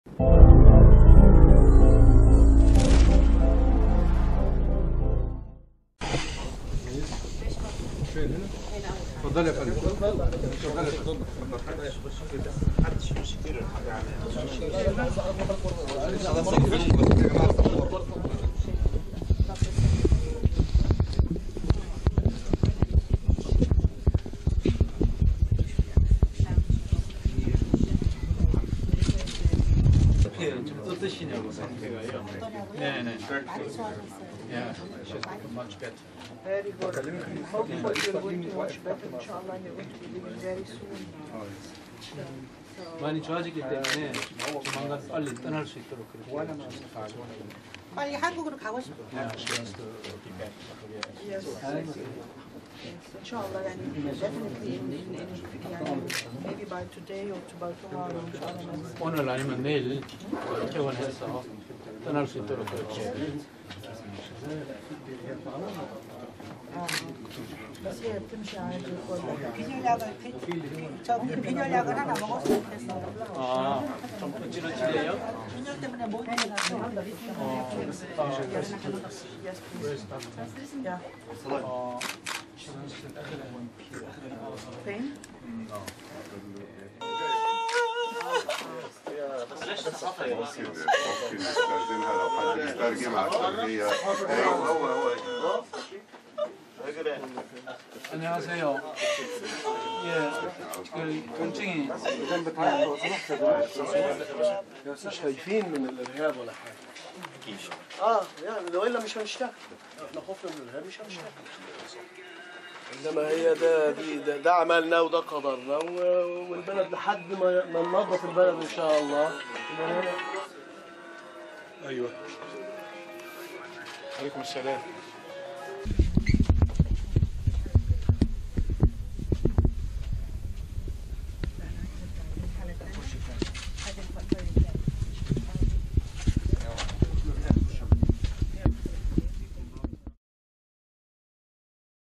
اتفضل يا فندم اتفضل يا فندم 좀 어떠시냐고 상태가요. 네네. Yeah, she's much better. Very good. Hopefully you're going to watch better, inshallah, and you're going to be leaving very soon. 많이 좋아지기 때문에 조만간 빨리 떠날 수 있도록 그렇게 빨리 한국으로 가고 싶어. Yeah, she wants to be back. Yes. Inshallah, and definitely in, in, in, yani, maybe by today or to by tomorrow, inshallah. 오늘 아니면 내일 퇴원해서 떠날 수 있도록 그렇게. بس بتمشي عادي كلها 비닐약을 저 비닐약을 하나 먹었으면 됐어요. 아, 좀 어찌러찌래요? 비닐 때문에 못 먹어서. Yes, please. Yeah. 어, Pain? ممكن نستخدمها لو حد يترجم عشان هي ايوه هو هو 안녕하세요. 예, 그 통증이 مش خايفين من الارهاب ولا حاجه اه يعني لو الا مش هنشتغل احنا خوفنا من الارهاب مش هنشتغل انما هي ده دي ده, ده عملنا وده قدرنا و- والبلد لحد ما ما ننظف البلد ان شاء الله يبقى هنا- ايوه عليكم السلام